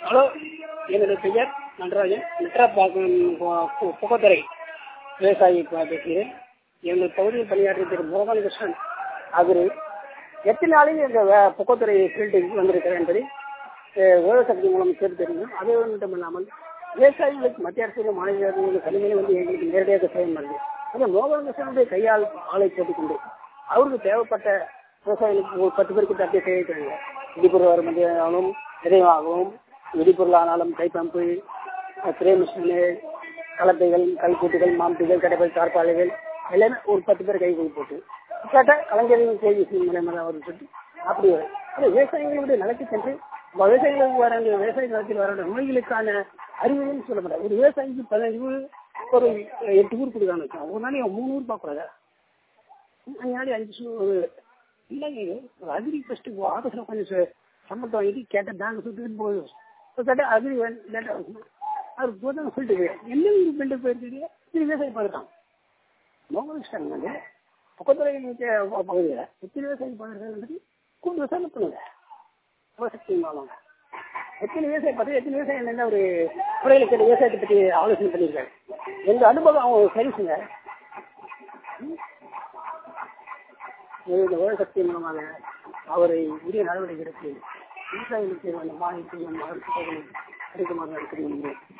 hello என்னுடைய பெயர் நடராஜன் நெட்ராப்பாக்கம் புகத்துறை விவசாயி பேசுகிறேன் எங்கள் பகுதியில் பணியாற்றிய திரு மோகன் கிருஷ்ணன் அவர் எத்தனை நாளைக்கு இந்த வே- புகத்துறை ஃபீல்டுக்கு வந்திருக்கிறார் என்பதை அஹ், உழவு சக்தி மூலம் கேட்டு தெரியும் அது மட்டும் இல்லாமல் விவசாயிகளுக்கு மத்திய அரசு மாநில அரசு கடுமையில வந்து எங்களுக்கு நேரடியாக செய்ய முடியும் அது மோகன் கிருஷ்ணனுடைய கையால் ஆளை போட்டுக்கொண்டு அவருக்கு தேவைப்பட்ட விவசாயிகளுக்கு ஒரு பத்து பேருக்கு அப்படியே செய்திருக்காங்க இடிபொருள் வருமதியானாலும் எதையாகவும் இடிபொருள் ஆனாலும் கை பம்பு ஸ்ப்ரே மிஷினு கலப்பைகள் கல்கூட்டுகள் மாம்பிகள் கடைகள் தார்பாலைகள் எல்லாமே ஒரு பத்து பேர் கை கை போட்டு கேட்டால் கலைஞரின் செய்தி மூலயமா தான் வரும்னு சொல்லிட்டு அப்படி வரும் அது விவசாயிகளுடைய நிலக்கு சென்று விவசாயிகளுக்கு வர வேண்டிய விவசாய நிலத்தில் வர வேண்டிய நோய்களுக்கான அறிவுன்னு சொல்ல மாட்டாங்க ஒரு விவசாயிக்கு பதினஞ்சு ஊர் ஒரு எட்டு ஊர் கொடுக்கான்னு வச்சோம் ஒரு நாளைக்கு மூணு ஊர் பார்க்கக்கூடாதா அதனால அஞ்சு சு- ஒரு இல்லைங்க ஒரு அக்ரி ஃபர்ஸ்ட் ஆஃபீஸில் கொஞ்சம் ச- சம்பளத்தை வாங்கிட்டு கேட்டால் பேங்க் சுற்றிட்டு போகுது கேட்டால் அக்ரி லேட்டாக இருக்கும் அது போதும் சொல்லிட்டு போய் என்ன ஒரு பில்டு போயிருக்கீங்க இது விவசாயம் பார்த்துட்டான் மோகனிஷ்டன் வந்து பக்கத்துறை பகுதியில் எத்தனை விவசாயம் பார்க்குறது கூண்டு விவசாயம் பண்ணுங்க விவசாயத்தின் மூலம் எத்தனை விவசாயம் பார்த்து எத்தனை விவசாயம் என்ன ஒரு துறையில் கேட்ட விவசாயத்தை பற்றி ஆலோசனை பண்ணியிருக்காரு எங்க அனுபவம் அவங்க சரிசுங்க இந்த உலகசக்தி மூலமாக அவரை உரிய நடவடிக்கை எடுத்து விவசாயிகளுக்கு அந்த மானியத்தையும் அரசு கிடைக்குமாறு நடத்த